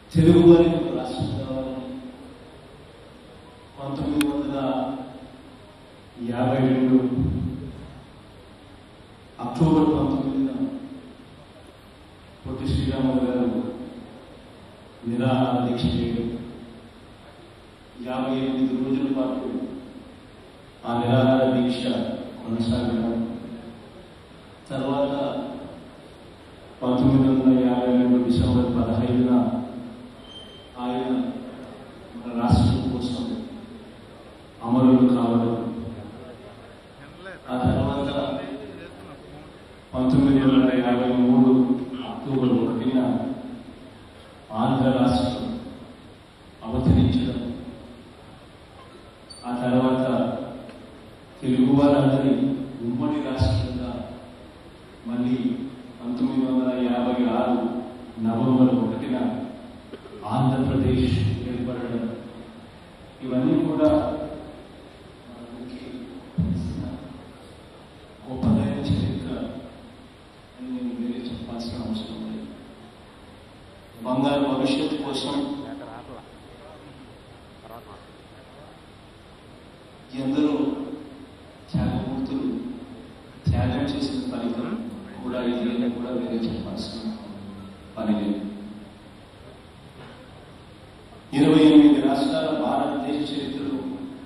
తెలుగు వారికి ఒక రాష్ట్రం కావాలని పంతొమ్మిది వందల యాభై రెండు అక్టోబర్ పంతొమ్మిదిన పొట్టి శ్రీరాములు గారు నిరాహార దీక్ష చేయడం యాభై ఎనిమిది రోజుల పాటు ఆ నిరాహార దీక్ష కొనసాగడం తర్వాత పంతొమ్మిది వందల యాభై రెండు డిసెంబర్ పదహైదున ఆయన మన రాష్ట్రం కోసం అమరులు కావడం ఆ తర్వాత పంతొమ్మిది వందల యాభై మూడు అక్టోబర్ ఒకటిన ఆంధ్ర రాష్ట్రం అవతరించడం ఆ తర్వాత తెలుగు వారందరి ఉమ్మడి రాష్ట్రంగా మళ్ళీ పంతొమ్మిది వందల యాభై ఆరు నవంబర్ ఒకటిన ఆంధ్రప్రదేశ్ ఏర్పడడం ఇవన్నీ కూడా మనకి తెలిసిన గొప్పదైన చరిత్ర అని నేను వేరే చెప్పాల్సిన అవసరం లేదు బంగారు భవిష్యత్తు కోసం ఎందరో త్యాగమూర్తులు త్యాగం చేసిన ఫలితం కూడా ఇది అని కూడా వేరే చెప్పాల్సిన పని లేదు ఇరవై ఎనిమిది రాష్ట్రాల భారతదేశ చరిత్రలో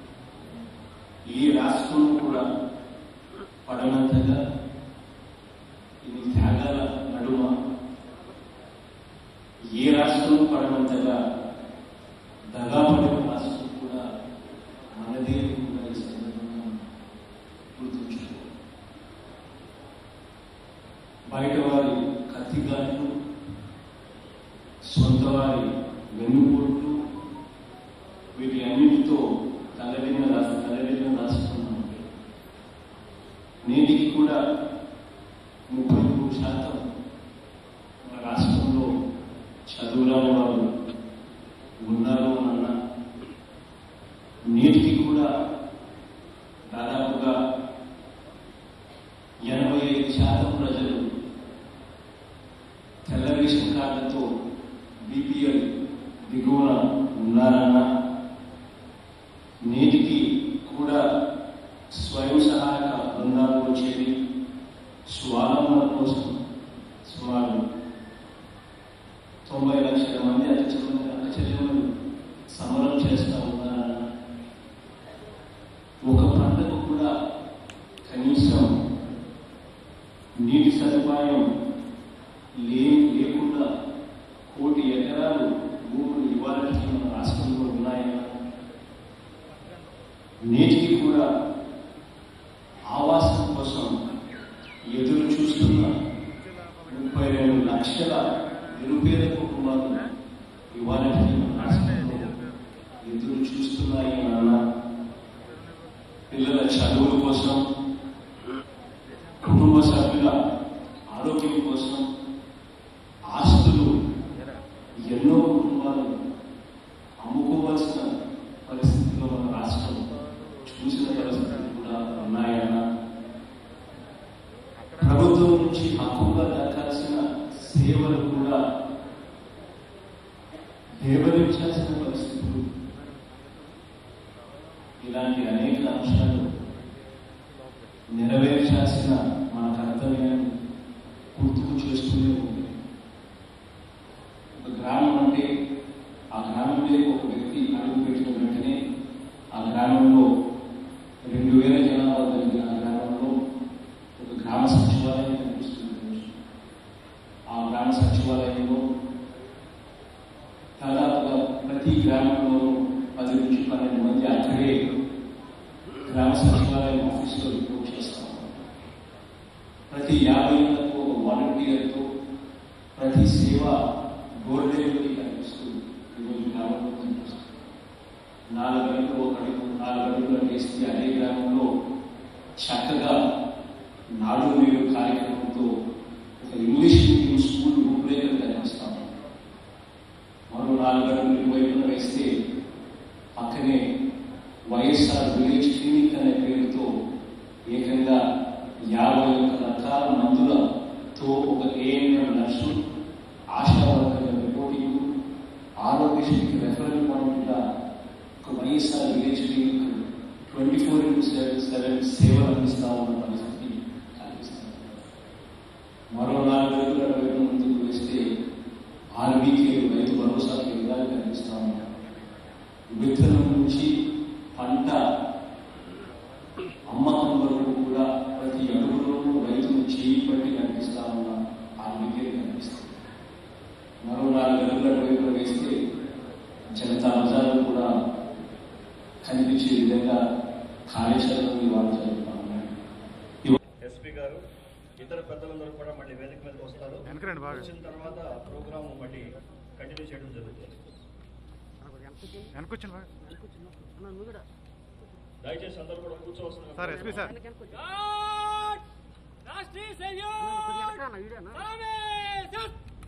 ఈ రాష్ట్రం కూడా పడనంతగా ఇన్ని త్యాగాల నడుమ ఏ రాష్ట్రం పడనంతగా దగాపడిన రాష్ట్రం కూడా మనదే అని కూడా ఈ సందర్భంగా గుర్తుంచుకో బయట వారి కత్తిగాట్లు సొంత వారి వెన్నుపోట్లు వీటి అన్నిటితో తలడిన రాష్ట్ర తలడిన రాష్ట్రం మనది. నేటికి కూడా ముప్పై మూడు శాతం మన రాష్ట్రంలో చదువురాని వారు ఉన్నారు అన్న నేటికి కూడా దాదాపుగా ఎనభై ఐదు శాతం ప్రజలు తెల్ల రేషన్ కార్డులతో బీపీఎల్ దిగువన ఉన్నారన్న నేటికి కూడా స్వయం సహాయక బృందాలు చేరి స్వాలంబన కోసం సుమారు తొంభై లక్షల మంది అక్కచెల్లెలు అక్కచెల్లెలు సమరం చేస్తూ ఉన్నారన్న ఒక పంటకు కూడా కనీసం నీటి సదుపాయం లే లేకుండా కోటి ఎకరాలు భూములు ఇవ్వాలని మన రాష్ట్రంలో ఉన్నాయన్న నేటికి కూడా ఆవాసం కోసం ఎదురు చూస్తున్న ముప్పై రెండు లక్షల నిరుపేద కుటుంబాలు ఇవ్వాలని మన రాష్ట్రంలో ఎదురు చూస్తున్నాయి నాన్న పిల్లల చదువుల కోసం కుటుంబ సభ్యుల ఆరోగ్యం కోసం ఆస్తులు ఎన్నో కుటుంబాలు అమ్ముకోవాల్సిన పరిస్థితిలో మన రాష్ట్రం చూసిన పరిస్థితులు కూడా ఉన్నాయన్న ప్రభుత్వం నుంచి హక్కుగా దక్కాల్సిన సేవలు కూడా వివరించాల్సిన పరిస్థితులు ఇలాంటి అనేక అంశాలు నెరవేర్చాల్సిన మన కర్తవ్యాన్ని గుర్తుకు చేస్తూనే ఉంది ఒక గ్రామం అంటే ఆ గ్రామం మీద ఒక వ్యక్తి అడుగు పెట్టిన వెంటనే ఆ గ్రామంలో రెండు వేల జనాభా కలిగిన ఆ గ్రామంలో ఒక గ్రామ సచివాలయం కనిపిస్తుంది ఆ గ్రామ సచివాలయంలో దాదాపుగా ప్రతి గ్రామంలోనూ పది నుంచి పన్నెండు మంది అక్కడే గ్రామ సచివాలయం ఆఫీసులో రిపోర్ట్ చేస్తాం ప్రతి యాభై ఏళ్లకు ఒక వాలంటీర్తో ప్రతి సేవ డోర్ డెలివరీ కనిపిస్తూ ఈరోజు గ్రామంలో కనిపిస్తుంది నాలుగు గంటలు ఒక అడుగు నాలుగు అడుగులు వేస్తే అదే గ్రామంలో చక్కగా నాడు నేడు కార్యక్రమంతో ఒక ఇంగ్లీష్ మీడియం స్కూల్ రూపురేఖలు కనిపిస్తాం మరో నాలుగు అడుగులు ఇరువైపున వేస్తే పక్కనే వైఎస్ఆర్ విలేజ్ క్లినిక్ అనే పేరుతో ఏకంగా యాభై ఒక్క రకాల మందులతో ఒక ఏఎన్ఎం నర్సు ఆశా వర్కర్ల రిపోర్టింగ్ కార్పొరేషన్కి రెఫరల్ పాయింట్గా ఒక YSR village clinic twenty four into seven seven సేవలు అందిస్తా ఉన్న పరిస్థితి కనిపిస్తుంది మరో నాలుగు రోజుల వైపు ముందుకు వేస్తే ఆర్బీకే రైతు భరోసా కేంద్రాలు కనిపిస్తా ఉంటారు విత్తనం నుంచి పంట అమ్మకం వరకు కూడా ప్రతి అడుగులోనూ రైతును చేయి పట్టి కనిపిస్తా ఉన్న ఆర్బీకే కనిపిస్తుంది మరో నాలుగు అడుగుల వైపు వేస్తే జనతా బజార్లు కూడా కనిపించే విధంగా కార్యాచరణలు ఇవాళ జరుగుతా ఉన్నాయి ఎస్పీ గారు ఇతర పెద్దలందరూ కూడా మళ్ళీ వేదిక మీదకి వస్తారు వెనకరండి బాగా. వచ్చిన తర్వాత ప్రోగ్రామ్ మళ్ళీ కంటిన్యూ చేయడం జరుగుతుంది వెనకొచ్చింది బాగా దయచేసి అందరూ కూడా కూర్చోవలసిన సార్ ఎస్పీ సార్ రాష్ట్రీయ సైన్యం సమావేశం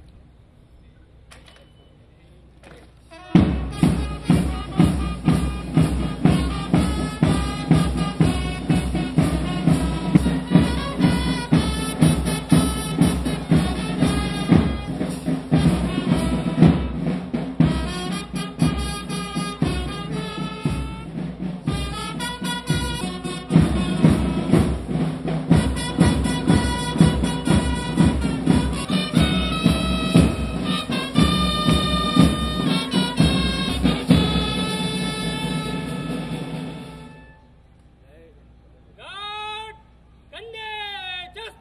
గాడ్ కన్నే జస్ట్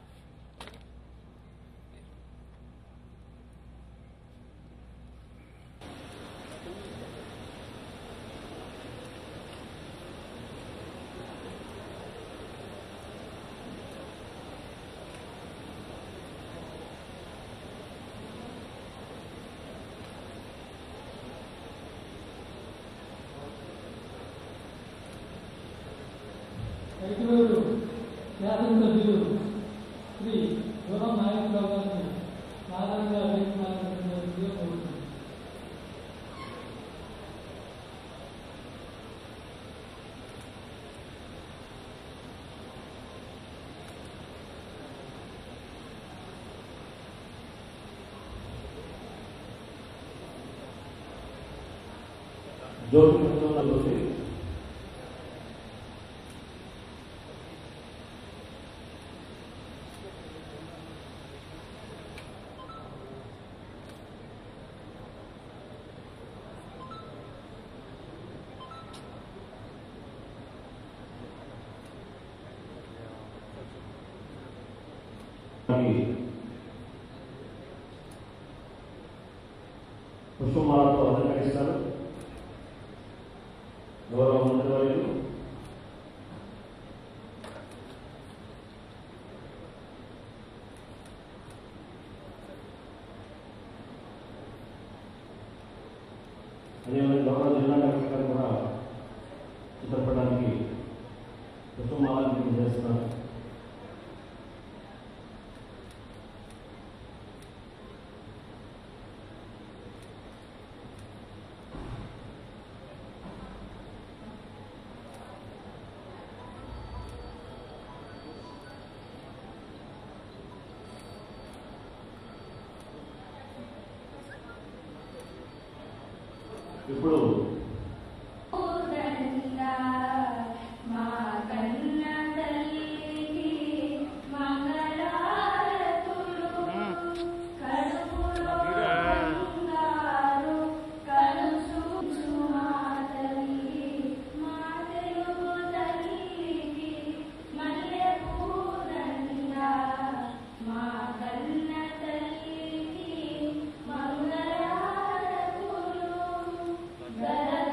రైతులు శాసనసభ్యులు శ్రీ యువం నాయకురావు గారిని సాధారణంగా వేదికగా కోరుతున్నాను జ్యోతి పుష్పమాలతో అలంకరిస్తారు గౌరవ మంత్రివర్యులు అదేవిధంగా గౌరవ జిల్లా కలెక్టర్ గారు కూడా చిత్రపటానికి పుష్పమాలను చేస్తున్నారు ఇప్పుడు ఊరంతా మా కన్న తల్లికి మంగళారతులు కడుపులో బంగారు కలుసుచు మా తల్లి మా తెలుగు తల్లికి మల్లె పూదండా మా కన్న తల్లికి మంగళారతులు గల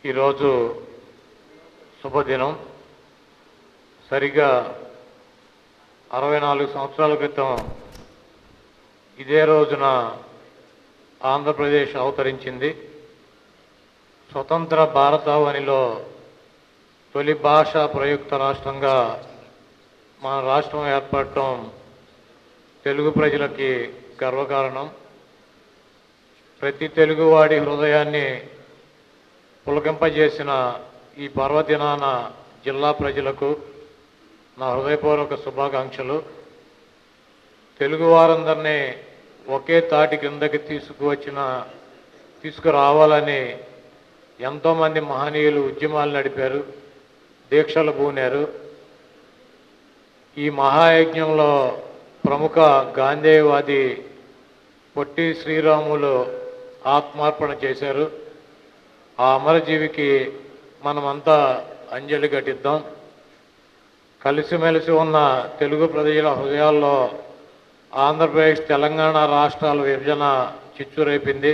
ఈరోజు శుభదినం సరిగా అరవై నాలుగు సంవత్సరాల క్రితం ఇదే రోజున ఆంధ్రప్రదేశ్ అవతరించింది స్వతంత్ర భారతావనిలో తొలి భాషా ప్రయుక్త రాష్ట్రంగా మన రాష్ట్రం ఏర్పడటం తెలుగు ప్రజలకి గర్వకారణం ప్రతి తెలుగువాడి హృదయాన్ని పులకింపజేసిన ఈ పర్వదినాన జిల్లా ప్రజలకు నా హృదయపూర్వక శుభాకాంక్షలు తెలుగు వారందరినీ ఒకే తాటి కిందకి తీసుకువచ్చిన తీసుకురావాలని ఎంతోమంది మహనీయులు ఉద్యమాలు నడిపారు దీక్షలు పూనారు ఈ మహాయజ్ఞంలో ప్రముఖ గాంధేయవాది పొట్టి శ్రీరాములు ఆత్మార్పణ చేశారు ఆ అమరజీవికి మనమంతా అంజలి ఘటిద్దాం కలిసిమెలిసి ఉన్న తెలుగు ప్రజల హృదయాల్లో ఆంధ్రప్రదేశ్ తెలంగాణ రాష్ట్రాల విభజన చిచ్చురేపింది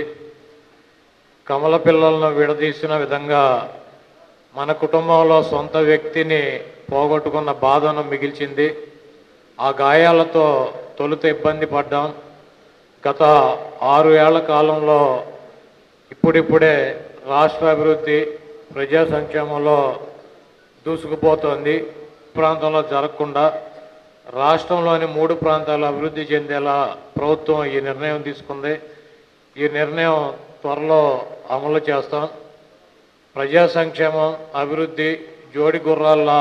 కమల పిల్లలను విడదీసిన విధంగా మన కుటుంబంలో సొంత వ్యక్తిని పోగొట్టుకున్న బాధను మిగిల్చింది ఆ గాయాలతో తొలుత ఇబ్బంది పడ్డాం గత ఆరు ఏళ్ల కాలంలో ఇప్పుడిప్పుడే రాష్ట్ర అభివృద్ధి ప్రజా సంక్షేమంలో దూసుకుపోతోంది ప్రాంతంలో జరగకుండా రాష్ట్రంలోని మూడు ప్రాంతాలు అభివృద్ధి చెందేలా ప్రభుత్వం ఈ నిర్ణయం తీసుకుంది ఈ నిర్ణయం త్వరలో అమలు చేస్తాం ప్రజా సంక్షేమం అభివృద్ధి జోడి గుర్రాల్లా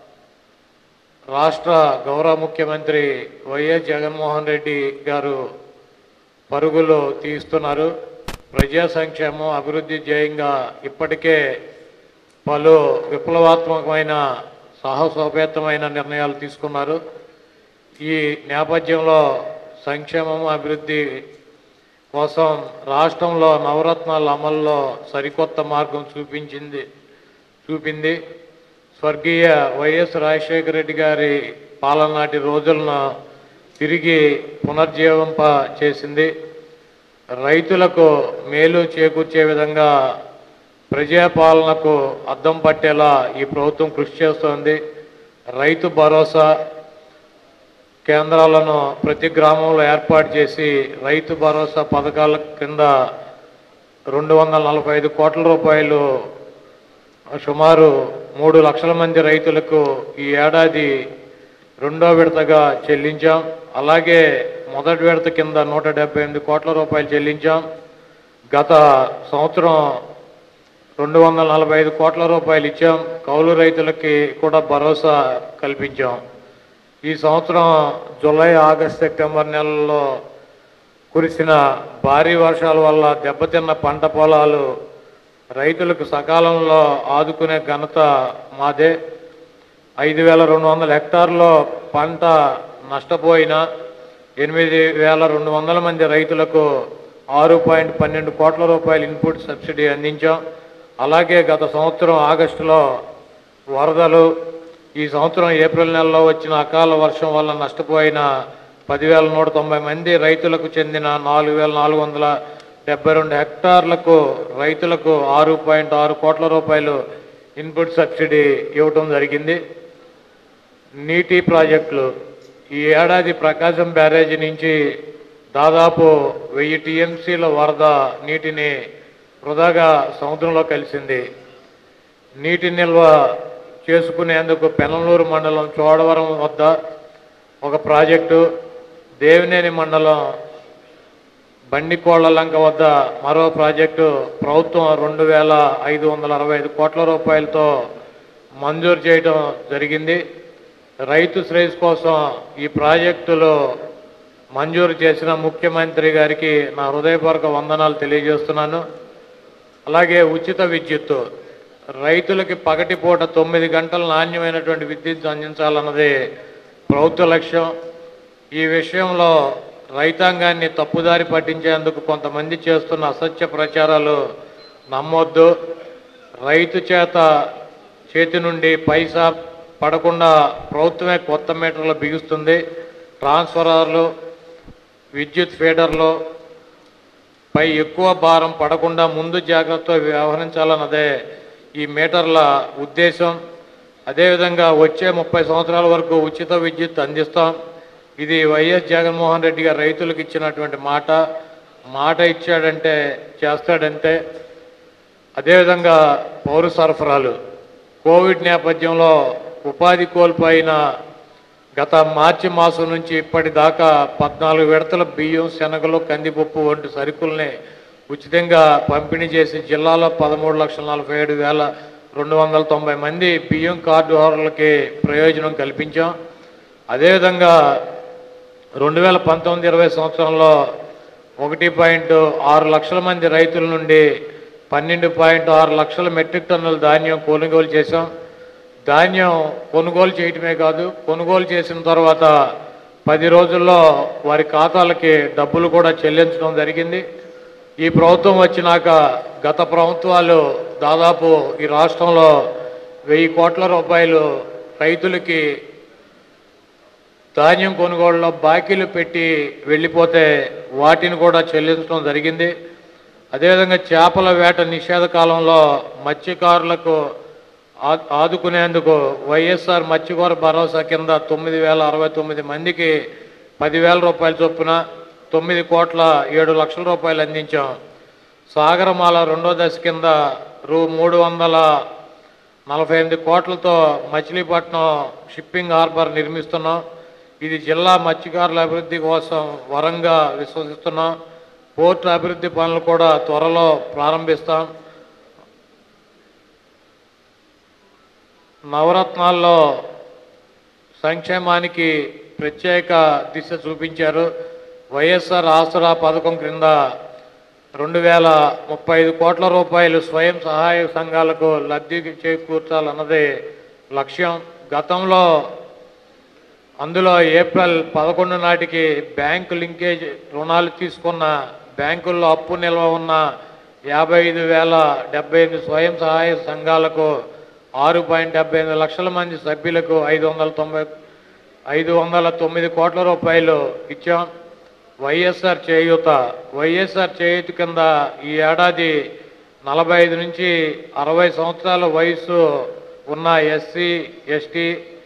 రాష్ట్ర గౌరవ ముఖ్యమంత్రి వైఎస్ జగన్మోహన్ రెడ్డి గారు పరుగులు తీస్తున్నారు ప్రజా సంక్షేమం అభివృద్ధి ధ్యేయంగా ఇప్పటికే పలు విప్లవాత్మకమైన సాహసోపేతమైన నిర్ణయాలు తీసుకున్నారు ఈ నేపథ్యంలో సంక్షేమం అభివృద్ధి కోసం రాష్ట్రంలో నవరత్నాల అమల్లో సరికొత్త మార్గం చూపించింది చూపింది స్వర్గీయ వైఎస్ రాజశేఖర రెడ్డి గారి పాలన నాటి రోజులను తిరిగి పునర్జీవింప చేసింది రైతులకు మేలు చేకూర్చే విధంగా ప్రజాపాలనకు అద్దం పట్టేలా ఈ ప్రభుత్వం కృషి చేస్తోంది రైతు భరోసా కేంద్రాలను ప్రతి గ్రామంలో ఏర్పాటు చేసి రైతు భరోసా పథకాల కింద రెండు వందల నలభై ఐదు కోట్ల రూపాయలు సుమారు మూడు లక్షల మంది రైతులకు ఈ ఏడాది రెండో విడతగా చెల్లించాం అలాగే మొదటి విడత కింద నూట డెబ్బై ఎనిమిది కోట్ల రూపాయలు చెల్లించాం గత సంవత్సరం రెండు వందల నలభై ఐదు కోట్ల రూపాయలు ఇచ్చాం కౌలు రైతులకి కూడా భరోసా కల్పించాం ఈ సంవత్సరం జూలై ఆగస్ట్ సెప్టెంబర్ నెలల్లో కురిసిన భారీ వర్షాల వల్ల దెబ్బతిన్న పంట పొలాలు రైతులకు సకాలంలో ఆదుకునే ఘనత మాదే ఐదు వేల రెండు వందల హెక్టార్లో పంట నష్టపోయిన ఎనిమిది వేల రెండు వందల మంది రైతులకు ఆరు పాయింట్ పన్నెండు కోట్ల రూపాయల ఇన్పుట్ సబ్సిడీ అందించాం అలాగే గత సంవత్సరం ఆగస్టులో వరదలు ఈ సంవత్సరం ఏప్రిల్ నెలలో వచ్చిన అకాల వర్షం వల్ల నష్టపోయిన పదివేల నూట తొంభై మంది రైతులకు చెందిన నాలుగు వేల నాలుగు వందల డెబ్బై రెండు హెక్టార్లకు రైతులకు ఆరు పాయింట్ ఆరు కోట్ల రూపాయలు ఇన్పుట్ సబ్సిడీ ఇవ్వటం జరిగింది నీటి ప్రాజెక్టులు ఈ ఏడాది ప్రకాశం బ్యారేజీ నుంచి దాదాపు వెయ్యి టీఎంసీల వరద నీటిని వృధాగా సముద్రంలో కలిసింది నీటి నిల్వ చేసుకునేందుకు పెనలూరు మండలం చోడవరం వద్ద ఒక ప్రాజెక్టు దేవినేని మండలం బండికోళ్ల లంక వద్ద మరో ప్రాజెక్టు ప్రభుత్వం రెండు వేల ఐదు వందల అరవై ఐదు కోట్ల రూపాయలతో మంజూరు చేయడం జరిగింది రైతు శ్రేయస్ కోసం ఈ ప్రాజెక్టులు మంజూరు చేసిన ముఖ్యమంత్రి గారికి నా హృదయపూర్వక వందనాలు తెలియజేస్తున్నాను అలాగే ఉచిత విద్యుత్తు రైతులకి పగటిపూట తొమ్మిది గంటల నాణ్యమైనటువంటి విద్యుత్ అందించాలన్నది ప్రభుత్వ లక్ష్యం ఈ విషయంలో రైతాంగాన్ని తప్పుదారి పట్టించేందుకు కొంతమంది చేస్తున్న అసత్య ప్రచారాలు నమ్మొద్దు రైతు చేత చేతి నుండి పైసా పడకుండా ప్రభుత్వమే కొత్త మీటర్లు బిగుస్తుంది ట్రాన్స్ఫరార్లు విద్యుత్ ఫీడర్లు పై ఎక్కువ భారం పడకుండా ముందు జాగ్రత్త వ్యవహరించాలన్నదే ఈ మీటర్ల ఉద్దేశం అదేవిధంగా వచ్చే ముప్పై సంవత్సరాల వరకు ఉచిత విద్యుత్ అందిస్తాం ఇది వైఎస్ జగన్మోహన్ రెడ్డి గారు రైతులకు ఇచ్చినటువంటి మాట మాట ఇచ్చాడంటే చేస్తాడంటే అదేవిధంగా పౌర సరఫరాలు కోవిడ్ నేపథ్యంలో ఉపాధి కోల్పోయిన గత మార్చి మాసం నుంచి ఇప్పటిదాకా పద్నాలుగు విడతల బియ్యం శనగలు కందిపప్పు వంటి సరుకుల్ని ఉచితంగా పంపిణీ చేసి జిల్లాలో పదమూడు లక్షల నలభై ఏడు వేల రెండు వందల తొంభై మంది బియ్యం కార్డు హోల్డర్లకి ప్రయోజనం కల్పించాం అదేవిధంగా రెండు వేల పంతొమ్మిది ఇరవై సంవత్సరంలో ఒకటి పాయింట్ ఆరు లక్షల మంది రైతుల నుండి పన్నెండు పాయింట్ ఆరు లక్షల మెట్రిక్ టన్నుల ధాన్యం కొనుగోలు చేశాం ధాన్యం కొనుగోలు చేయటమే కాదు కొనుగోలు చేసిన తర్వాత పది రోజుల్లో వారి ఖాతాలకి డబ్బులు కూడా చెల్లించడం జరిగింది ఈ ప్రభుత్వం వచ్చినాక గత ప్రభుత్వాలు దాదాపు ఈ రాష్ట్రంలో వెయ్యి కోట్ల రూపాయలు రైతులకి ధాన్యం కొనుగోలులో బాకీలు పెట్టి వెళ్ళిపోతే వాటిని కూడా చెల్లించడం జరిగింది అదేవిధంగా చేపల వేట నిషేధ కాలంలో మత్స్యకారులకు ఆ- ఆదుకునేందుకు వైఎస్ఆర్ మత్స్యకార భరోసా కింద తొమ్మిది వేల అరవై తొమ్మిది మందికి పదివేల రూపాయల చొప్పున తొమ్మిది కోట్ల ఏడు లక్షల రూపాయలు అందించాం సాగరమాల రెండో దశ కింద రూ మూడు వందల నలభై ఎనిమిది కోట్లతో మచిలీపట్నం షిప్పింగ్ హార్బర్ నిర్మిస్తున్నాం ఇది జిల్లా మత్స్యకారుల అభివృద్ధి కోసం వరంగా విశ్వసిస్తున్నాం పోర్టు అభివృద్ధి పనులు కూడా త్వరలో ప్రారంభిస్తాం నవరత్నాల్లో సంక్షేమానికి ప్రత్యేక దిశ చూపించారు వైఎస్ఆర్ ఆసరా పథకం క్రింద రెండు వేల ముప్పై ఐదు కోట్ల రూపాయలు స్వయం సహాయ సంఘాలకు లబ్ధి చేకూర్చాలన్నదే లక్ష్యం గతంలో అందులో ఏప్రిల్ పదకొండు నాటికి బ్యాంకు లింకేజ్ రుణాలు తీసుకున్న బ్యాంకుల్లో అప్పు నిల్వ ఉన్న యాభై ఐదు వేల డెబ్బై ఎనిమిది స్వయం సహాయ సంఘాలకు ఆరు పాయింట్ డెబ్బై ఎనిమిది లక్షల మంది సభ్యులకు ఐదు వందల తొంభై ఐదు వందల తొమ్మిది కోట్ల రూపాయలు ఇచ్చాం వైఎస్ఆర్ చేయూత వైఎస్ఆర్ చేయూత కింద ఈ ఏడాది నలభై ఐదు నుంచి అరవై సంవత్సరాల వయసు ఉన్న ఎస్సీ ఎస్టీ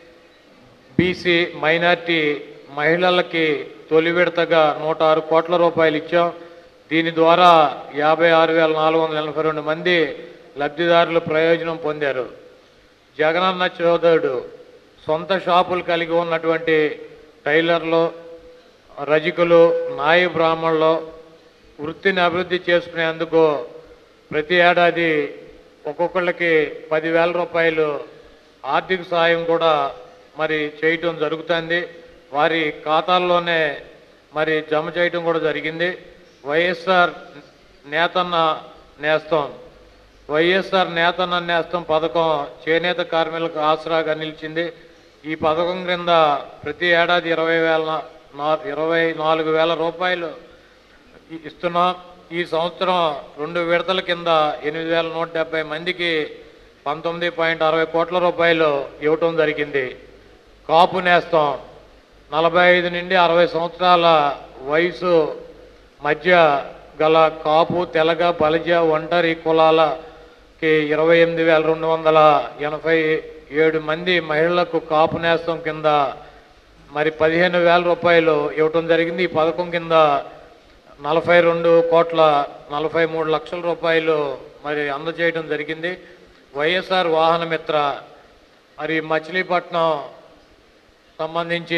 బీసీ మైనార్టీ మహిళలకి తొలి విడతగా నూట ఆరు కోట్ల రూపాయలు ఇచ్చాం దీని ద్వారా యాభై ఆరు వేల నాలుగు వందల ఎనభై రెండు మంది లబ్ధిదారులు ప్రయోజనం పొందారు జగనన్న చోదరుడు సొంత షాపులు కలిగి ఉన్నటువంటి టైలర్లు రజకులు నాయ బ్రాహ్మణులు వృత్తిని అభివృద్ధి చేసుకునేందుకు ప్రతి ఏడాది ఒక్కొక్కళ్ళకి పదివేల రూపాయలు ఆర్థిక సాయం కూడా మరి చేయటం జరుగుతుంది వారి ఖాతాల్లోనే మరి జమ చేయటం కూడా జరిగింది వైఎస్ఆర్ నేతన్న నేస్తం వైఎస్ఆర్ నేతన్న నేస్తం పథకం చేనేత కార్మికులకు ఆసరాగా నిలిచింది ఈ పథకం క్రింద ప్రతి ఏడాది ఇరవై వేల నా- ఇరవై నాలుగు వేల రూపాయలు ఇ- ఇస్తున్నాం ఈ సంవత్సరం రెండు విడతల కింద ఎనిమిది వేల నూట డెబ్బై మందికి పంతొమ్మిది పాయింట్ అరవై కోట్ల రూపాయలు ఇవ్వటం జరిగింది కాపు నేస్తం నలభై ఐదు నుండి అరవై సంవత్సరాల వయసు మధ్య గల కాపు తెలగ బలిజ ఒంటరి కులాలకి ఇరవై ఎనిమిది వేల రెండు వందల ఎనభై ఏడు మంది మహిళలకు కాపు నేస్తం కింద మరి పదిహేను వేల రూపాయలు ఇవ్వటం జరిగింది ఈ పథకం కింద నలభై రెండు కోట్ల నలభై మూడు లక్షల రూపాయలు మరి అందజేయడం జరిగింది వైఎస్ఆర్ వాహన మిత్ర మరి మచిలీపట్నం సంబంధించి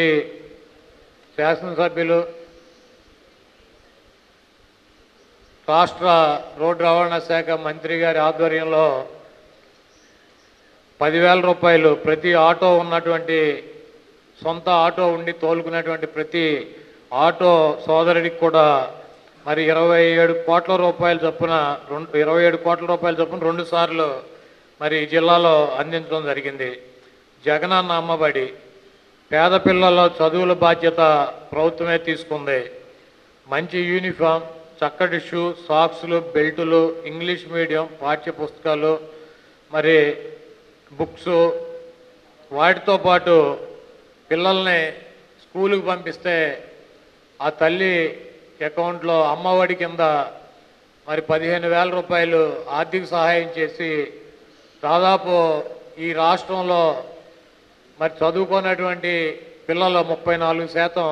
శాసనసభ్యులు రాష్ట్ర రోడ్డు రవాణా శాఖ మంత్రి గారి ఆధ్వర్యంలో పదివేల రూపాయలు ప్రతి ఆటో ఉన్నటువంటి సొంత ఆటో ఉండి తోలుకునేటువంటి ప్రతి ఆటో సోదరుడికి కూడా మరి ఇరవై ఏడు కోట్ల రూపాయల చొప్పున రెండు ఇరవై ఏడు కోట్ల రూపాయల చొప్పున రెండు సార్లు మరి ఈ జిల్లాలో అందించడం జరిగింది జగనన్న అమ్మబడి పేద పిల్లల చదువుల బాధ్యత ప్రభుత్వమే తీసుకుంది మంచి యూనిఫామ్ చక్కటి షూ సాక్స్లు బెల్టులు ఇంగ్లీష్ మీడియం పాఠ్య పుస్తకాలు మరి బుక్స్ వాటితో పాటు పిల్లల్ని స్కూలుకి పంపిస్తే ఆ తల్లి అకౌంట్లో అమ్మఒడి కింద మరి పదిహేను వేల రూపాయలు ఆర్థిక సహాయం చేసి దాదాపు ఈ రాష్ట్రంలో మరి చదువుకున్నటువంటి పిల్లలు ముప్పై నాలుగు శాతం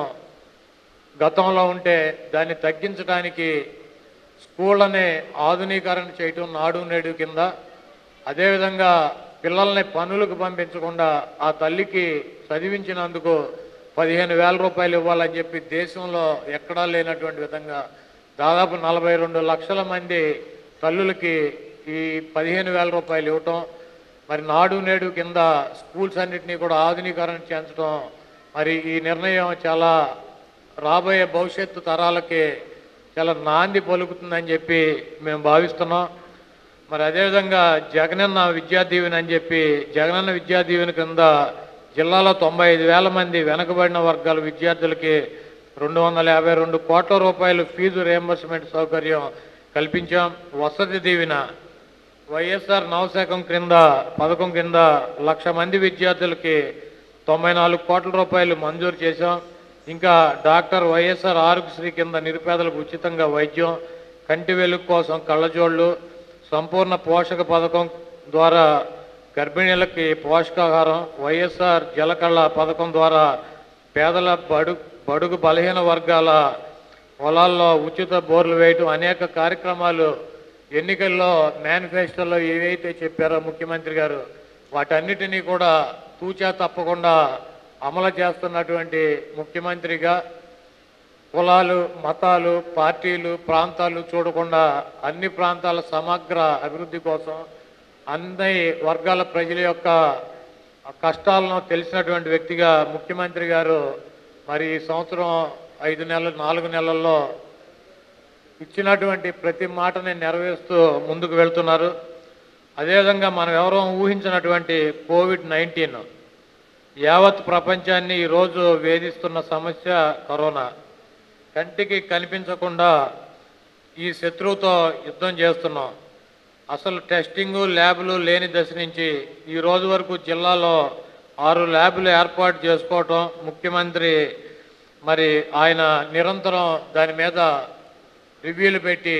గతంలో ఉంటే దాన్ని తగ్గించడానికి స్కూళ్ళని ఆధునీకరణ చేయటం నాడు నేడు కింద అదేవిధంగా పిల్లల్ని పనులకు పంపించకుండా ఆ తల్లికి చదివించినందుకు పదిహేను వేల రూపాయలు ఇవ్వాలని చెప్పి దేశంలో ఎక్కడా లేనటువంటి విధంగా దాదాపు నలభై రెండు లక్షల మంది తల్లులకి ఈ పదిహేను వేల రూపాయలు ఇవ్వటం మరి నాడు నేడు కింద స్కూల్స్ అన్నిటినీ కూడా ఆధునీకరణ చేయించడం మరి ఈ నిర్ణయం చాలా రాబోయే భవిష్యత్తు తరాలకి చాలా నాంది పలుకుతుందని చెప్పి మేము భావిస్తున్నాం మరి అదేవిధంగా జగనన్న విద్యా దీవెన అని చెప్పి జగనన్న విద్యా దీవెన కింద జిల్లాలో తొంభై ఐదు వేల మంది వెనకబడిన వర్గాల విద్యార్థులకి రెండు వందల యాభై రెండు కోట్ల రూపాయలు ఫీజు రియంబర్స్మెంట్ సౌకర్యం కల్పించాం వసతి దీవెన వైఎస్ఆర్ నవశాఖం క్రింద పథకం కింద లక్ష మంది విద్యార్థులకి తొంభై నాలుగు కోట్ల రూపాయలు మంజూరు చేశాం ఇంకా డాక్టర్ వైఎస్ఆర్ ఆరోగ్యశ్రీ కింద నిరుపేదలకు ఉచితంగా వైద్యం కంటి వెలుగు కోసం కళ్ళజోళ్ళు సంపూర్ణ పోషక పథకం ద్వారా గర్భిణీలకి పోషకాహారం వైఎస్ఆర్ జలకళ పథకం ద్వారా పేదల బడు బడుగు బలహీన వర్గాల పొలాల్లో ఉచిత బోర్లు వేయటం అనేక కార్యక్రమాలు ఎన్నికల్లో మేనిఫెస్టోలో ఏవైతే చెప్పారో ముఖ్యమంత్రి గారు వాటన్నిటినీ కూడా తూచా తప్పకుండా అమలు చేస్తున్నటువంటి ముఖ్యమంత్రిగా కులాలు మతాలు పార్టీలు ప్రాంతాలు చూడకుండా అన్ని ప్రాంతాల సమగ్ర అభివృద్ధి కోసం అన్ని వర్గాల ప్రజల యొక్క కష్టాలను తెలిసినటువంటి వ్యక్తిగా ముఖ్యమంత్రి గారు మరి ఈ సంవత్సరం ఐదు నెలలు నాలుగు నెలల్లో ఇచ్చినటువంటి ప్రతి మాటని నెరవేరుస్తూ ముందుకు వెళ్తున్నారు అదేవిధంగా మనం ఎవరో ఊహించినటువంటి కోవిడ్ నైన్టీన్ యావత్ ప్రపంచాన్ని ఈరోజు వేధిస్తున్న సమస్య కరోనా కంటికి కనిపించకుండా ఈ శత్రువుతో యుద్ధం చేస్తున్నాం అసలు టెస్టింగు ల్యాబులు లేని దశ నుంచి ఈ రోజు వరకు జిల్లాలో ఆరు ల్యాబులు ఏర్పాటు చేసుకోవటం ముఖ్యమంత్రి మరి ఆయన నిరంతరం దాని మీద రివ్యూలు పెట్టి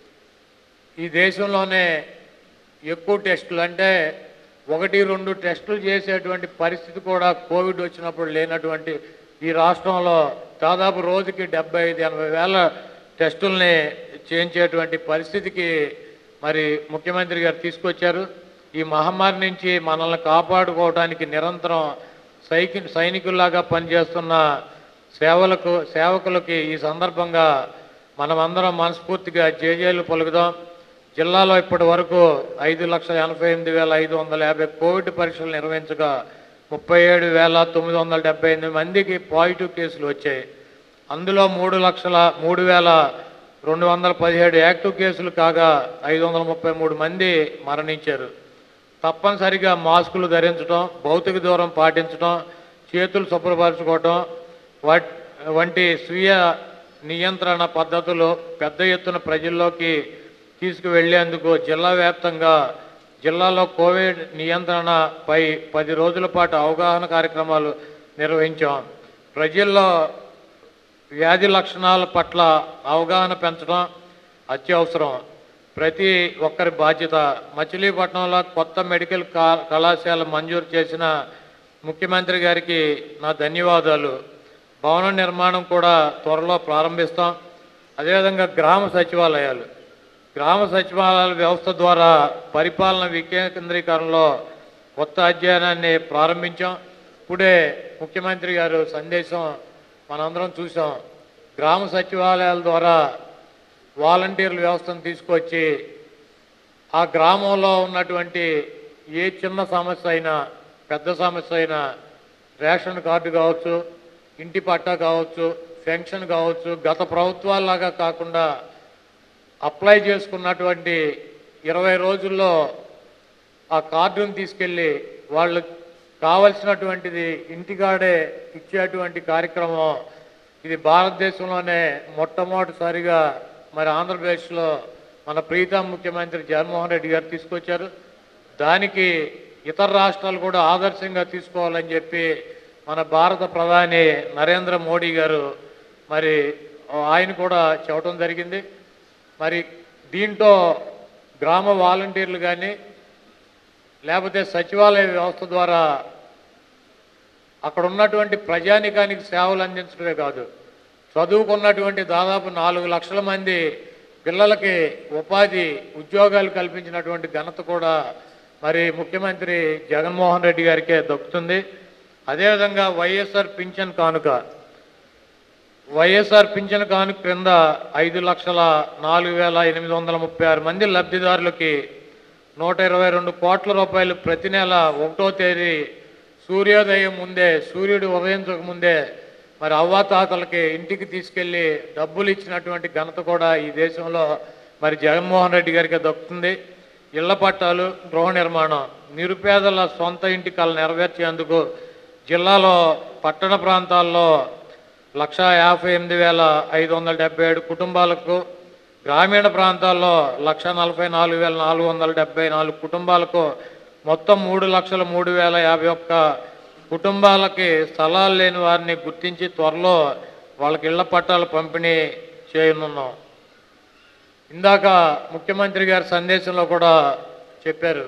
ఈ దేశంలోనే ఎక్కువ టెస్టులు అంటే ఒకటి రెండు టెస్టులు చేసేటువంటి పరిస్థితి కూడా కోవిడ్ వచ్చినప్పుడు లేనటువంటి ఈ రాష్ట్రంలో దాదాపు రోజుకి డెబ్బై ఐదు ఎనభై వేల టెస్టుల్ని చేయించేటువంటి పరిస్థితికి మరి ముఖ్యమంత్రి గారు తీసుకొచ్చారు ఈ మహమ్మారి నుంచి మనల్ని కాపాడుకోవడానికి నిరంతరం సైకి సైనికుల్లాగా పనిచేస్తున్న సేవలకు సేవకులకి ఈ సందర్భంగా మనమందరం మనస్ఫూర్తిగా జేజేలు పలుకుదాం జిల్లాలో ఇప్పటి వరకు ఐదు లక్షల ఎనభై ఎనిమిది వేల ఐదు వందల యాభై కోవిడ్ పరీక్షలు నిర్వహించగా ముప్పై ఏడు వేల తొమ్మిది వందల డెబ్బై ఎనిమిది మందికి పాజిటివ్ కేసులు వచ్చాయి అందులో మూడు లక్షల మూడు వేల రెండు వందల పదిహేడు యాక్టివ్ కేసులు కాగా ఐదు వందల ముప్పై మూడు మంది మరణించారు తప్పనిసరిగా మాస్కులు ధరించడం భౌతిక దూరం పాటించడం చేతులు శుభ్రపరచుకోవటం వాట్ వంటి స్వీయ నియంత్రణ పద్ధతులు పెద్ద ఎత్తున ప్రజల్లోకి తీసుకువెళ్లేందుకు జిల్లా వ్యాప్తంగా జిల్లాలో కోవిడ్ నియంత్రణపై పది రోజుల పాటు అవగాహన కార్యక్రమాలు నిర్వహించాం ప్రజల్లో వ్యాధి లక్షణాల పట్ల అవగాహన పెంచడం అత్యవసరం ప్రతి ఒక్కరి బాధ్యత మచిలీపట్నంలో కొత్త మెడికల్ కా కళాశాల మంజూరు చేసిన ముఖ్యమంత్రి గారికి నా ధన్యవాదాలు భవన నిర్మాణం కూడా త్వరలో ప్రారంభిస్తాం అదేవిధంగా గ్రామ సచివాలయాలు గ్రామ సచివాలయాల వ్యవస్థ ద్వారా పరిపాలన వికేంద్రీకరణలో కొత్త అధ్యయనాన్ని ప్రారంభించాం ఇప్పుడే ముఖ్యమంత్రి గారు సందేశం మనందరం చూసాం గ్రామ సచివాలయాల ద్వారా వాలంటీర్ల వ్యవస్థను తీసుకొచ్చి ఆ గ్రామంలో ఉన్నటువంటి ఏ చిన్న సమస్య అయినా పెద్ద సమస్య అయినా రేషన్ కార్డు కావచ్చు ఇంటి పట్టా కావచ్చు పెన్షన్ కావచ్చు గత ప్రభుత్వాల్లాగా కాకుండా అప్లై చేసుకున్నటువంటి ఇరవై రోజుల్లో ఆ కార్డును తీసుకెళ్ళి వాళ్ళు కావలసినటువంటిది ఇంటికాడే ఇచ్చేటువంటి కార్యక్రమం ఇది భారతదేశంలోనే మొట్టమొదటిసారిగా మరి ఆంధ్రప్రదేశ్లో మన ప్రీతం ముఖ్యమంత్రి జగన్మోహన్ రెడ్డి గారు తీసుకొచ్చారు దానికి ఇతర రాష్ట్రాలు కూడా ఆదర్శంగా తీసుకోవాలని చెప్పి మన భారత ప్రధాని నరేంద్ర మోడీ గారు మరి ఆయన కూడా చెప్పడం జరిగింది మరి దీంట్లో గ్రామ వాలంటీర్లు కానీ లేకపోతే సచివాలయ వ్యవస్థ ద్వారా అక్కడ ఉన్నటువంటి ప్రజానికానికి సేవలు అందించడమే కాదు చదువుకున్నటువంటి దాదాపు నాలుగు లక్షల మంది పిల్లలకి ఉపాధి ఉద్యోగాలు కల్పించినటువంటి ఘనత కూడా మరి ముఖ్యమంత్రి జగన్మోహన్ రెడ్డి గారికే దక్కుతుంది అదేవిధంగా వైఎస్ఆర్ పింఛన్ కానుక వైఎస్ఆర్ పింఛన్ కానుక క్రింద ఐదు లక్షల నాలుగు వేల ఎనిమిది వందల ముప్పై ఆరు మంది లబ్ధిదారులకి నూట ఇరవై రెండు కోట్ల రూపాయలు ప్రతి నెల ఒకటో తేదీ సూర్యోదయం ముందే సూర్యుడు ఉదయించక ముందే మరి అవ్వాతాతలకి ఇంటికి తీసుకెళ్లి డబ్బులు ఇచ్చినటువంటి ఘనత కూడా ఈ దేశంలో మరి జగన్మోహన్ రెడ్డి గారికి దక్కుతుంది ఇళ్ల పట్టాలు గృహ నిర్మాణం నిరుపేదల సొంత ఇంటి కళ నెరవేర్చేందుకు జిల్లాలో పట్టణ ప్రాంతాల్లో లక్ష యాభై ఎనిమిది వేల ఐదు వందల డెబ్బై ఏడు కుటుంబాలకు గ్రామీణ ప్రాంతాల్లో లక్ష నలభై నాలుగు వేల నాలుగు వందల డెబ్బై నాలుగు కుటుంబాలకు మొత్తం మూడు లక్షల మూడు వేల యాభై ఒక్క కుటుంబాలకి స్థలాలు లేని వారిని గుర్తించి త్వరలో వాళ్ళకి ఇళ్ల పట్టాలు పంపిణీ చేయనున్నాం ఇందాక ముఖ్యమంత్రి గారి సందేశంలో కూడా చెప్పారు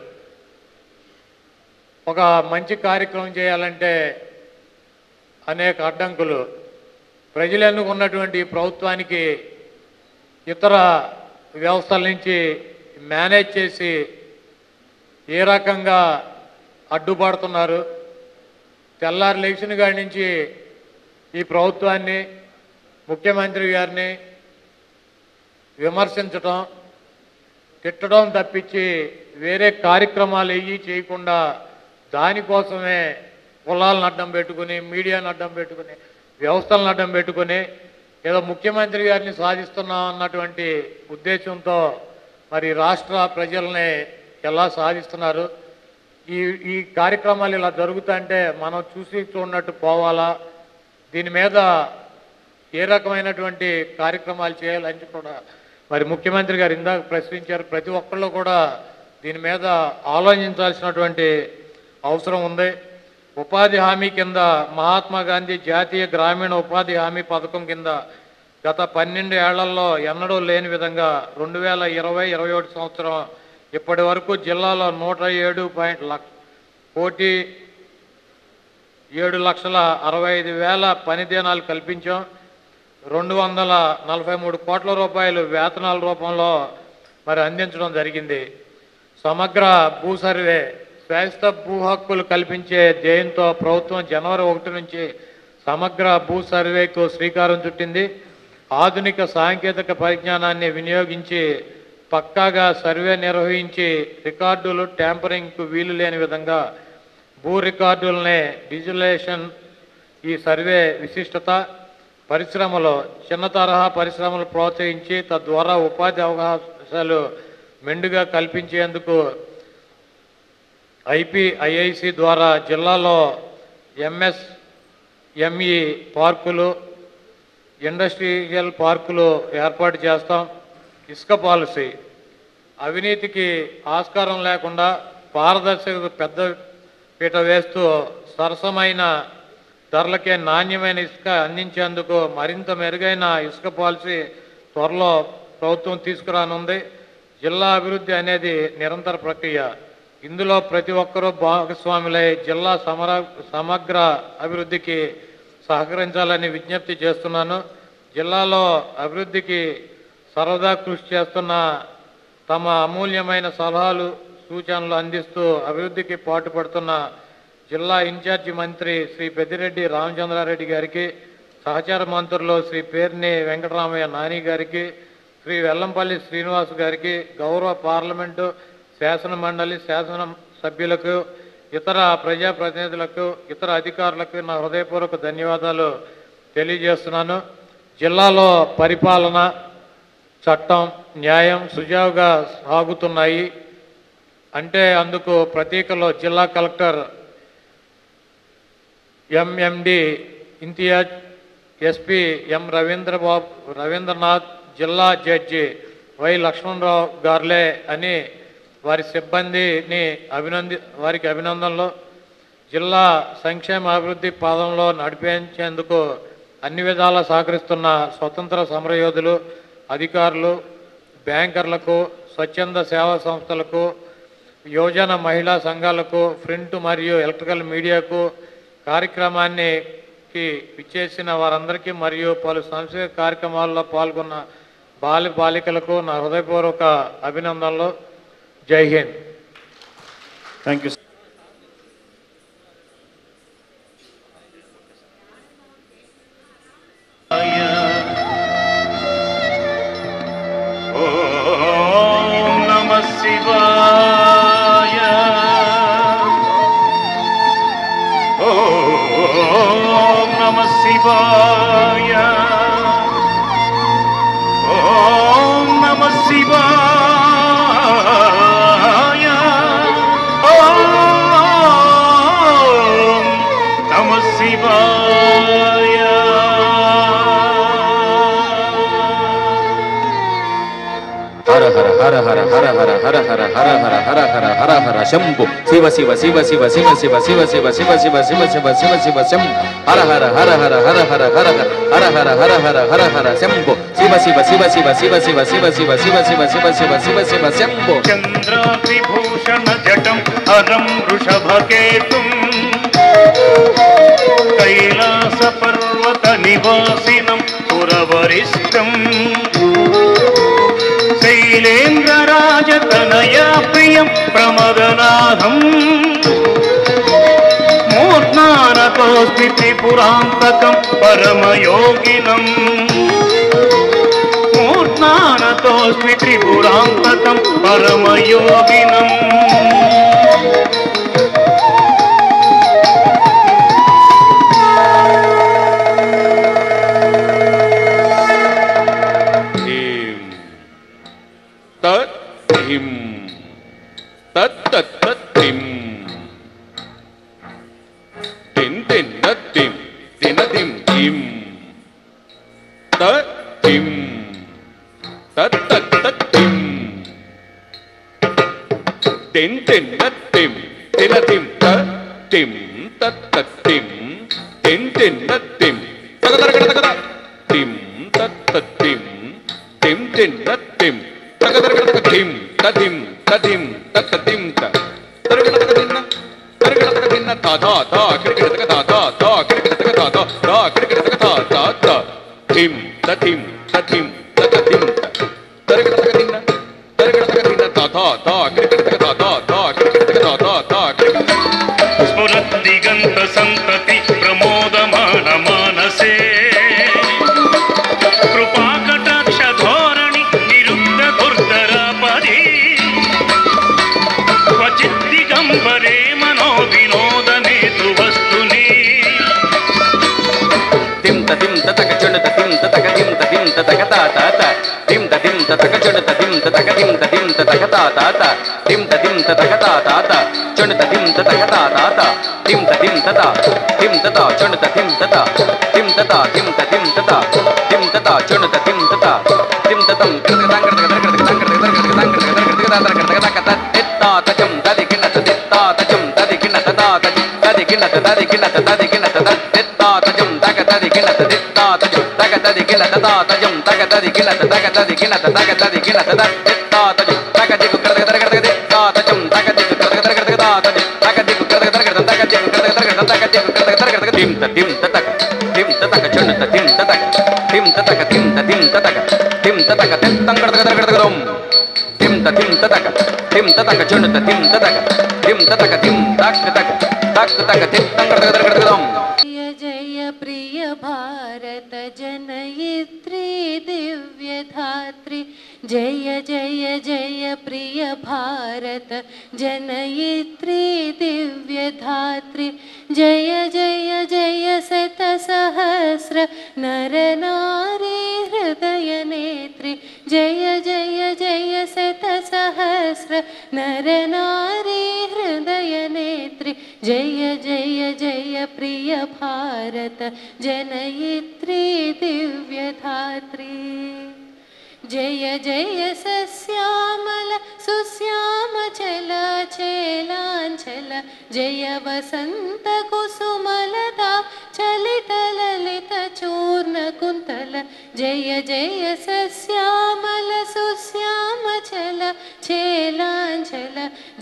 ఒక మంచి కార్యక్రమం చేయాలంటే అనేక అడ్డంకులు ప్రజలు ఎన్నుకున్నటువంటి ఈ ప్రభుత్వానికి ఇతర వ్యవస్థల నుంచి మేనేజ్ చేసి ఏ రకంగా అడ్డుపడుతున్నారు తెల్లారి లేచిన కాడి నుంచి ఈ ప్రభుత్వాన్ని ముఖ్యమంత్రి గారిని విమర్శించటం తిట్టడం తప్పించి వేరే కార్యక్రమాలు ఏవి చేయకుండా దానికోసమే కులాలను అడ్డం పెట్టుకుని మీడియాను అడ్డం పెట్టుకుని వ్యవస్థలను అడ్డం పెట్టుకుని ఏదో ముఖ్యమంత్రి గారిని సాధిస్తున్నాం అన్నటువంటి ఉద్దేశంతో మరి రాష్ట్ర ప్రజల్ని ఎలా సాధిస్తున్నారు ఈ ఈ కార్యక్రమాలు ఇలా జరుగుతుంటే మనం చూసి చూడనట్టు పోవాలా దీని మీద ఏ రకమైనటువంటి కార్యక్రమాలు చేయాలని కూడా మరి ముఖ్యమంత్రి గారు ఇందాక ప్రశ్నించారు ప్రతి ఒక్కళ్ళు కూడా దీని మీద ఆలోచించాల్సినటువంటి అవసరం ఉంది ఉపాధి హామీ కింద మహాత్మా గాంధీ జాతీయ గ్రామీణ ఉపాధి హామీ పథకం కింద గత పన్నెండు ఏళ్లలో ఎన్నడూ లేని విధంగా రెండు వేల ఇరవై ఇరవై ఒకటి సంవత్సరం ఇప్పటి వరకు జిల్లాలో నూట ఏడు పాయింట్ లక్ష కోటి ఏడు లక్షల అరవై ఐదు వేల పని దినాలు కల్పించాం రెండు వందల నలభై మూడు కోట్ల రూపాయలు వేతనాల రూపంలో మరి అందించడం జరిగింది సమగ్ర భూ సర్వే శాశ్వత భూ హక్కులు కల్పించే ధ్యేయంతో ప్రభుత్వం జనవరి ఒకటి నుంచి సమగ్ర భూ సర్వేకు శ్రీకారం చుట్టింది ఆధునిక సాంకేతిక పరిజ్ఞానాన్ని వినియోగించి పక్కాగా సర్వే నిర్వహించి రికార్డులు ట్యాంపరింగ్కు వీలు లేని విధంగా భూ రికార్డులనే డిజిటలైజేషన్ ఈ సర్వే విశిష్టత పరిశ్రమలో చిన్న తరహా పరిశ్రమలు ప్రోత్సహించి తద్వారా ఉపాధి అవకాశాలు మెండుగా కల్పించేందుకు ఐపీ ఐఐసి ద్వారా జిల్లాలో ఎంఎస్ ఎంఈ పార్కులు ఇండస్ట్రియల్ పార్కులు ఏర్పాటు చేస్తాం ఇసుక పాలసీ అవినీతికి ఆస్కారం లేకుండా పారదర్శకత పెద్ద పీట వేస్తూ సరసమైన ధరలకే నాణ్యమైన ఇసుక అందించేందుకు మరింత మెరుగైన ఇసుక పాలసీ త్వరలో ప్రభుత్వం తీసుకురానుంది జిల్లా అభివృద్ధి అనేది నిరంతర ప్రక్రియ ఇందులో ప్రతి ఒక్కరూ భాగస్వాములై జిల్లా సమర సమగ్ర అభివృద్ధికి సహకరించాలని విజ్ఞప్తి చేస్తున్నాను జిల్లాలో అభివృద్ధికి సరదా కృషి చేస్తున్న తమ అమూల్యమైన సలహాలు సూచనలు అందిస్తూ అభివృద్ధికి పాటుపడుతున్న జిల్లా ఇన్ఛార్జి మంత్రి శ్రీ పెద్దిరెడ్డి రామచంద్రారెడ్డి గారికి సహచార మంత్రులు శ్రీ పేర్ని వెంకటరామయ్య నాని గారికి శ్రీ వెల్లంపల్లి శ్రీనివాస్ గారికి గౌరవ పార్లమెంటు శాసన మండలి శాసన సభ్యులకు ఇతర ప్రజాప్రతినిధులకు ఇతర అధికారులకు నా హృదయపూర్వక ధన్యవాదాలు తెలియజేస్తున్నాను జిల్లాలో పరిపాలన చట్టం న్యాయం సుజావుగా సాగుతున్నాయి అంటే అందుకు ప్రతీకలో జిల్లా collector MMD Imtiaz SP M Ravindra Babu Ravindranath జిల్లా జడ్జి వై లక్ష్మణరావు గార్లే అని వారి సిబ్బందిని అభినంది వారికి అభినందనలు జిల్లా సంక్షేమ అభివృద్ధి పాదంలో నడిపించేందుకు అన్ని విధాలా సహకరిస్తున్న స్వతంత్ర సమరయోధులు అధికారులు బ్యాంకర్లకు స్వచ్ఛంద సేవా సంస్థలకు యువజన మహిళా సంఘాలకు ప్రింట్ మరియు ఎలక్ట్రికల్ మీడియాకు కార్యక్రమాన్ని కి ఇచ్చేసిన వారందరికీ మరియు పలు సాంస్కృతిక కార్యక్రమాల్లో పాల్గొన్న బాలి బాలికలకు నా హృదయపూర్వక అభినందనలు జై హింద్ థ్యాంక్ యూ ఓం నమ శివాయ ఓం నమ శివాయ ఓం నమ శివాయ ఓం నమ శివాయ హర హర హర హర హర హర హర హర హర హర హర హర హర శంభు శివ శివ శివ శివ శివ శివ శివ శివ శివ శివ శివ శివ శివ శివ శంభు హర హర హర హర హర హర హర హర హర హర హర హర హర హర శంభు శివ శివ శివ శివ శివ శివ శివ శివ శివ శివ శివ శివ శివ శివ శంభు చంద్రాద్రిభూషణ జటం హరం వృషభకేతుం కైలాస పర్వత నివాసినం పురవరిష్టం శైలేంద్రరాజతనయా ప్రియం ప్రమదనాథం మూర్ధ్నానతోస్మి త్రిపురాంతకం పరమయోగినం మూర్ధ్నానతోస్మి త్రిపురాంతకం పరమయోగినం హిం తత్ హిం తత్ తత్ తత్ హిం తిన్ తిన్ తత్ హిం తిన తిం హిం తత్ హిం తత్ తత్ తత్ హిం తిన్ తిన్ తత్ హిం తిన తిం తత్ హిం తత్ తత్ హిం తిన్ తిన్ తత్ హిం తగ తగ తగ తగ తిం తత్ తత్ హిం తిం తిన్ తత్ హిం తగ తగ తగ ధిం తధిం తధిం తత్ తిం త తరగ తగ తిన్న తరగ తగ తిన్న తా తా తా కిరకిర తగ తా తా తా కిరకిర తగ తా తా తా కిరకిర తగ తా తా తా ధిం తధిం తధిం తత్ తిం త తరగ తగ తిన్న తరగ తగ తిన్న తా తా తా కిరకిర తగ తా తా తా కిరకిర తగ తా తా తా కిరకిర స్ఫురద్దిగంత సంతతి ప్రమోదమాన మానసే కృపాకటాక్ష ధోరణి నిరుద్ధ దుర్ధరాపది క్వచిత్ దిగంబరే మనో వినోదనే వస్తుని తిం తిం తక చుండ తిం తక తిం తిం తక తా తా తా తిం తిం తక చుండ తిం తక తిం తిం తక తా తా తా తిం తిం తక తా తా తా చుండ తిం తక తా తా తా తిం తిం తత తిం తత చుండ తిం తత తిం తత తిం తిం తత తిం తత చుండ తిం తత తిం తతం తంగర తంగర తంగర తంగర తంగర తంగర తంగర తిత్తా తచం దది కిన్న తిత్తా తచం దది కిన్న తతా తచం దది కిన్న దది కిన్న దది కిన్న తిత్తా తచం తగ దది కిన్న తిత్తా తచం తగ దది కిన్న తతా తచం తగ దది కిన్న తగ దది కిన్న తగ దది కిన్న తత తిత్తా తచం తగ దిగు కరగ కరగ కరగ తిత్తా తచం తగ దిగు కరగ కరగ కరగ తా తచం తగ దిగు కరగ కరగ తగ దిగు కరగ కరగ తగ దిగు కరగ కరగ తగ తిం త తిం తతక తిం తతక చున్న తిం తతక తిం తతక తిం త తిం తతక తిం తతక తిత్తంగడ తగ తగ తగ దొం తిం త తిం తతక తిం తతక చున్న తిం తతక తిం తతక తిం తక్ తక తక్ తక తిత్తంగడ తగ తగ తగ దొం जय जय प्रिय भारत जनयित्री दिव्यधात्री जय जय जय प्रिय भारत जनयित्री दिव्यधात्री जय जय जय शतसहस्र नरनारी हृदयनेत्री जय जय जय शतसहस्र नरनारी हृदयनेत्री जय जय जय प्रिय भारत जनयित्री दिव्यधात्री जय जय सस्यामल सुश्यामचल चेलाञ्चल जय वसन्त कुसुमलता चलितललित चूर्णकुन्तल जय जय सस्यामल सुश्यामचल चेलाञ्चल जय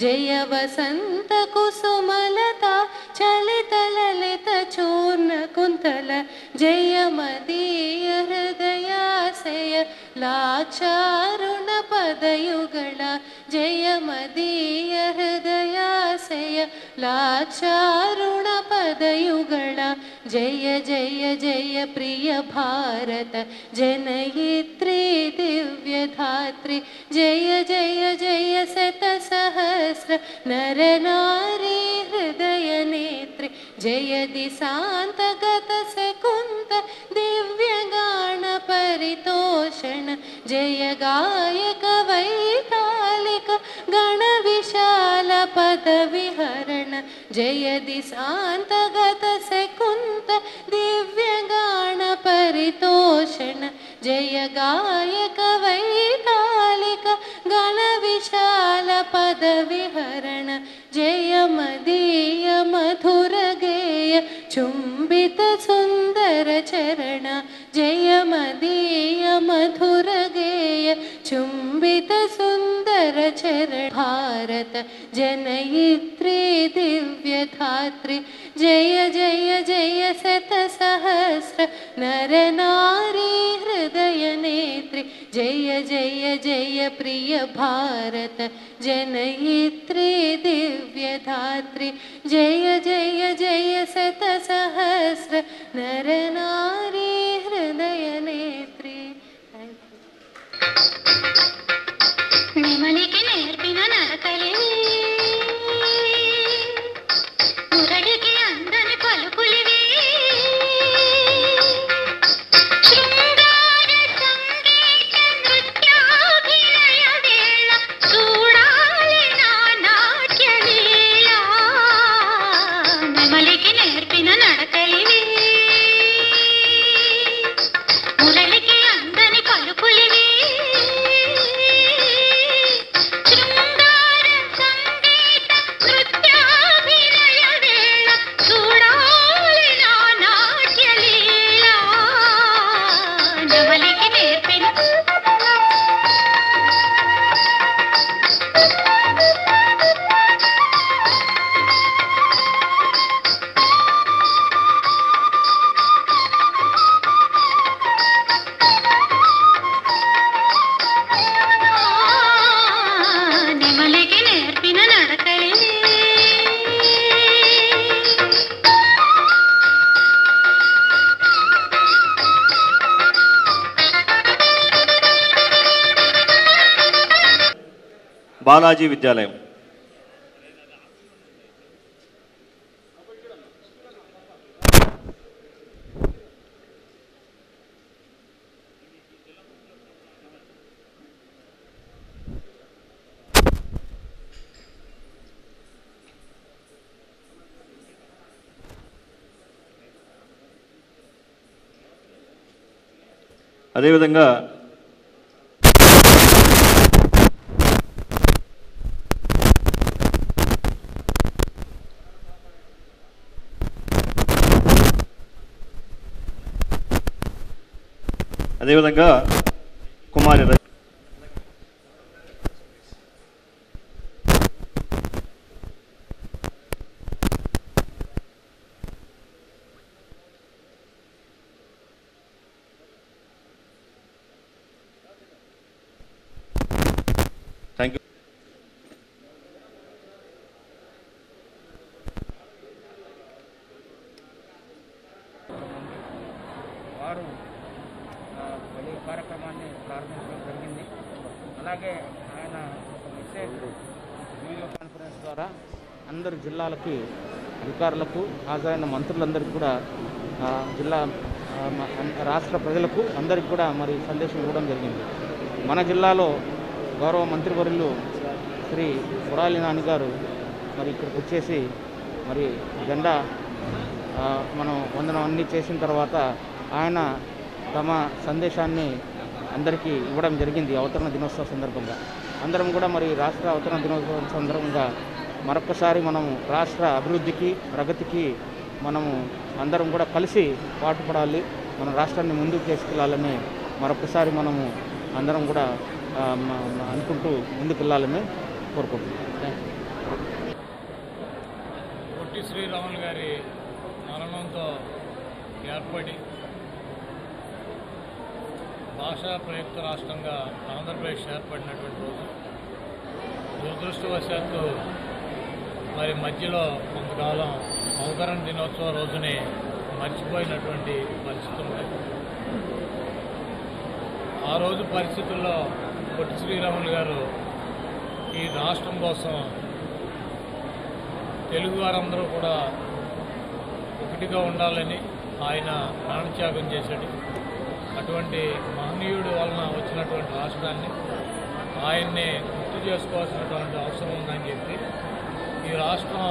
వసంత కుసుమలత చలిత లలిత చూర్ణ కుంతల జయ మదీయ హృదయాశయ లాచారుణ పదయుಗಳ జయ మదీయ హృదయాశయ లాచారుణ పదయుಗಳ జయ జయ జయ ప్రియ భారత జనయిత్రి దివ్యధాత్రి జయ జయ జయ శత సహస్ర నర నారీ హృదయ నేత్రి జయ దిశాంతగత శకుంత దివ్యగాన పరితోషణ జయ గాయక వైతాళిక గణ విశాల పద విహరణ జయ దిశాంతగత శకుంత దివ్యగాన పరితోషణ జయ గాయక వైతాళిక గణ విశాల పద విహరణ జయ మదీయ మధుర గేయ చుంబిత సుందర చరణ జయ మదీయ మధుర గేయ చుంబిత సుందర చరణ భారత జనయిత్రి దివ్యధాత్రి జయ జయ జయ శత సహస్ర నర నారీ హృదయ నేత్రి జయ జయ జయ ప్రియ భారత జనయిత్రి దివ్యధాత్రి జయ జయ జయ శత సహస్ర నర నారీ హృదయ నేత్రి థ్యాంక్ యూ నెమలికి నేర్పిన నడకలివి మురళికి అందని పలుకులివి శృంగార సంగీత నృత్యాభినయ వేళ చూడాలి నా నాట్య లీల నెమలికి నేర్పిన నడకలివి మురళికి అందని పలుకులివి శృంగార సంగీత నృత్యాభినయ వేళ చూడాలి నా నాట్య లీల నెమలికి నేర్పిన నెమలికి నేర్పిన నడకలివి బాలాజీ విద్యాలయం అదేవిధంగా అదేవిధంగా కుమారి ర- థ్యాంక్ యూ వారు ఆ, ఈ కార్యక్రమాన్ని ప్రారంభించడం జరిగింది అలాగే ఆయన ఒక మెసేజ్ వీడియో కాన్ఫరెన్స్ ద్వారా అందరు జిల్లాలకి అధికారులకు హాజరైన మంత్రులందరికీ కూడా ఆ, జిల్లా ఆ, మ- అన్- రాష్ట్ర ప్రజలకు అందరికీ కూడా మరి సందేశం ఇవ్వడం జరిగింది మన జిల్లాలో గౌరవ మంత్రివర్యులు శ్రీ కొడాలి నాని గారు మరి ఇక్కడికి వచ్చేసి మరి జెండా ఆ, మనం వందనం అన్నీ చేసిన తర్వాత ఆయన తమ సందేశాన్ని అందరికీ ఇవ్వడం జరిగింది అవతరణ దినోత్సవ సందర్భంగా అందరం కూడా మరి రాష్ట్ర అవతరణ దినోత్సవం సందర్భంగా మరొకసారి మనము రాష్ట్ర అభివృద్ధికి ప్రగతికి మనము అందరం కూడా కలిసి పాటుపడాలి మన రాష్ట్రాన్ని ముందుకు తీసుకెళ్లాలని మరొకసారి మనము అందరం కూడా ఆ, మ- మ- అనుకుంటూ ముందుకు వెళ్ళాలని కోరుకుంటున్నాం థ్యాంక్ యూ పొట్టి శ్రీరాములు గారి మరణంతో ఏర్పడి భాషా ప్రయుక్త రాష్ట్రంగా ఆంధ్రప్రదేశ్ ఏర్పడినటువంటి రోజు దురదృష్టవశాత్తు మరి మధ్యలో కొంతకాలం అవతరణ దినోత్సవ రోజునే మర్చిపోయినటువంటి పరిస్థితి ఉంది ఆ రోజు పరిస్థితుల్లో పొట్టి శ్రీరాములు గారు ఈ రాష్ట్రం కోసం తెలుగు వారందరూ కూడా ఒకటిగా ఉండాలని ఆయన ప్రాణత్యాగం చేశాడు అటువంటి మహనీయుడు వలన వచ్చినటువంటి రాష్ట్రాన్ని ఆయన్ని గుర్తు చేసుకోవాల్సినటువంటి అవసరం ఉందని చెప్పి ఈ రాష్ట్రం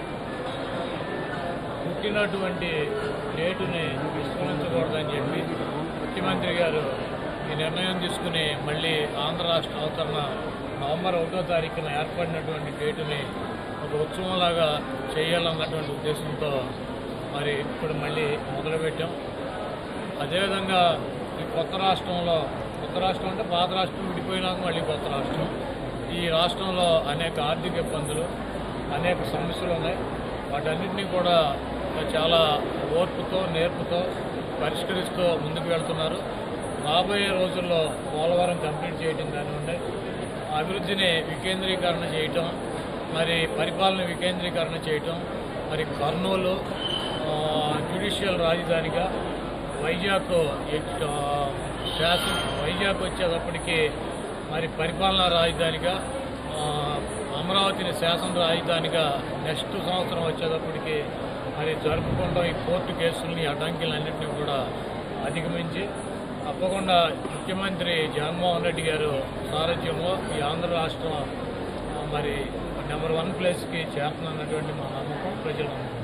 పుట్టినటువంటి డేటుని విస్మరించకూడదని చెప్పి ముఖ్యమంత్రి గారు ఈ నిర్ణయం తీసుకుని మళ్ళీ ఆంధ్ర రాష్ట్ర అవతరణ నవంబర్ ఒకటో తారీఖున ఏర్పడినటువంటి డేటుని ఒక ఉత్సవంలాగా చేయాలన్నటువంటి ఉద్దేశంతో మరి ఇప్పుడు మళ్ళీ మొదలుపెట్టాం అదేవిధంగా ఈ కొత్త రాష్ట్రంలో కొత్త రాష్ట్రం అంటే పాత రాష్ట్రం విడిపోయినాక మళ్ళీ కొత్త రాష్ట్రం ఈ రాష్ట్రంలో అనేక ఆర్థిక ఇబ్బందులు అనేక సమస్యలు ఉన్నాయి వాటన్నిటినీ కూడా చాలా ఓర్పుతో నేర్పుతో పరిష్కరిస్తూ ముందుకు వెళ్తున్నారు రాబోయే రోజుల్లో పోలవరం కంప్లీట్ చేయడం కానివ్వండి అభివృద్ధిని వికేంద్రీకరణ చేయటం మరి పరిపాలన వికేంద్రీకరణ చేయటం మరి కర్నూలు ఆ, జ్యుడిషియల్ రాజధానిగా వైజాగ్ ఎక్- ఆ, శాసన వైజాగ్ వచ్చేటప్పటికి మరి పరిపాలనా రాజధానిగా ఆ, అమరావతిని శాసన రాజధానిగా నెక్స్ట్ సంవత్సరం వచ్చేటప్పటికి మరి జరుపుకుంటాం ఈ కోర్టు కేసుల్ని అడ్డంకులన్నింటినీ కూడా అధిగమించి తప్పకుండా ముఖ్యమంత్రి జగన్మోహన్ రెడ్డి గారు సారథ్యంలో ఈ ఆంధ్ర రాష్ట్రం ఆ, మరి నెంబర్ వన్ ప్లేస్కి చేరుతున్నటువంటి మా నమ్మకం ప్రజల నమ్మకం